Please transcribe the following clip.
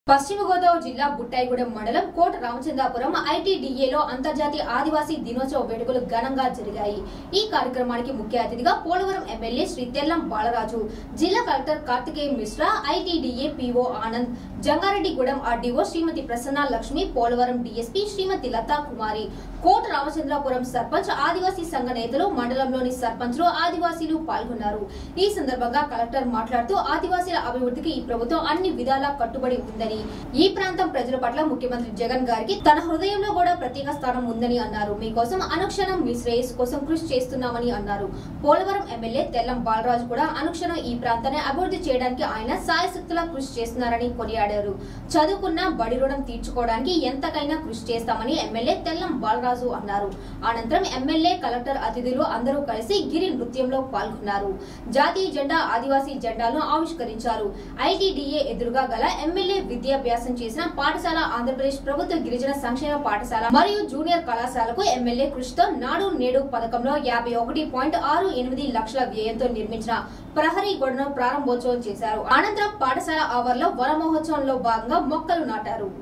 పశ్చిమ గోదావరి జిల్లా బుట్టాయిగూడెం మండలం కోట రామచంద్రాపురం ఐటీడీఏలో అంతర్జాతీయ ఆదివాసీ దినోత్సవ వేడుకలు ఘనంగా జరిగాయి ఈ కార్యక్రమానికి ముఖ్య అతిథిగా పోలవరం ఎమ్మెల్యే శ్రీ తెల్లం బాలరాజు జిల్లా collector Karthikeya Mishra ITDA PO Anand Jangareddygudem RDO Shrimati Prasanna Lakshmi Polavaram DSP Shrimati Latha Kumari Kota Ramachandrapuram sarpanch Adivasi సంఘ నేతలు మండలంలోని సర్పంచ్లు ఆదివాసీలు పాల్గొన్నారు ఈ సందర్భంగా కలెక్టర్ మాట్లాడుతూ ఆదివాసీల అభివృద్ధికి ఈ ప్రభుత్వం అన్ని విధాలా కట్టుబడి ఉందని ఈ ప్రాంతం ప్రజల పట్ల ముఖ్యమంత్రి జగన్ గారికి తన హృదయంలో కూడా ప్రత్యేక స్థానం ఉందని అన్నారు మీకోసం అనుక్షణం మీ శ్రేయస్సు కోసం కృషి చేస్తున్నామని అన్నారు పోలవరం ఎమ్మెల్యే తెల్లం బాలరాజు కూడా అనుక్షణం ఈ ప్రాంతాన్ని అభివృద్ధి చేయడానికి ఆయన సాయశక్తులా కృషి చేస్తున్నారని కొనియాడారు చదువుకున్న బడి రుణం తీర్చుకోవడానికి ఎంతకైనా కృషి చేస్తామని ఎమ్మెల్యే తెల్లం బాలరాజు అన్నారు అనంతరం ఎమ్మెల్యే కలెక్టర్ అతిథులు అందరూ కలిసి గిరి నృత్యంలో పాల్గొన్నారు జాతీయ జెండా ఆదివాసీ జెండాలను ఆవిష్కరించారు ఐటీడీఏ ఎదురుగా గల ఎమ్మెల్యే విద్యాభ్యాసం చేసిన పాఠశాల ఆంధ్రప్రదేశ్ ప్రభుత్వ గిరిజన సంక్షేమ పాఠశాల మరియు జూనియర్ కళాశాలకు ఎమ్మెల్యే కృషితో నాడు నేడు పథకంలో యాభై ఒకటి పాయింట్ ఆరు ఎనిమిది లక్షల వ్యయంతో నిర్మించిన ప్రహరీ గోడను ప్రారంభోత్సవం చేశారు అనంతరం పాఠశాల ఆవరణలో వన మహోత్సవంలో భాగంగా మొక్కలు నాటారు